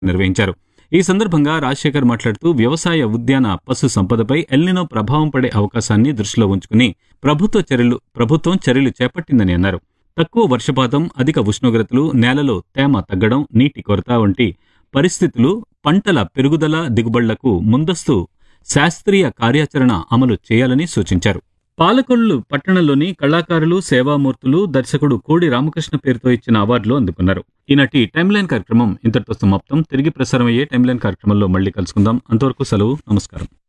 నిర్వహించారు ఈ సందర్భంగా రాజశేఖర్ మాట్లాడుతూ వ్యవసాయ ఉద్యాన పశు సంపదపై ఎల్నినో ప్రభావం పడే అవకాశాన్ని దృష్టిలో ఉంచుకుని ప్రభుత్వ చర్యలు ప్రభుత్వం చర్యలు చేపట్టిందని అన్నారు తక్కువ వర్షపాతం అధిక ఉష్ణోగ్రతలు నేలలో తేమ తగ్గడం నీటి కొరత వంటి పరిస్థితులు పంటల పెరుగుదల దిగుబడులకు ముందస్తు శాస్త్రీయ కార్యాచరణ అమలు చేయాలని సూచించారు పాలకొల్లు పట్టణంలోని కళాకారులు సేవామూర్తులు దర్శకుడు కోడి రామకృష్ణ పేరుతో ఇచ్చిన అవార్డులు అందుకున్నారు ఈనాటి టైమ్ లైన్ కార్యక్రమం ఇంతటితో సమాప్తం తిరిగి ప్రసారం అయ్యే టైమ్ లైన్ కార్యక్రమంలో మళ్ళీ కలుసుకుందాం అంతవరకు సెలవు నమస్కారం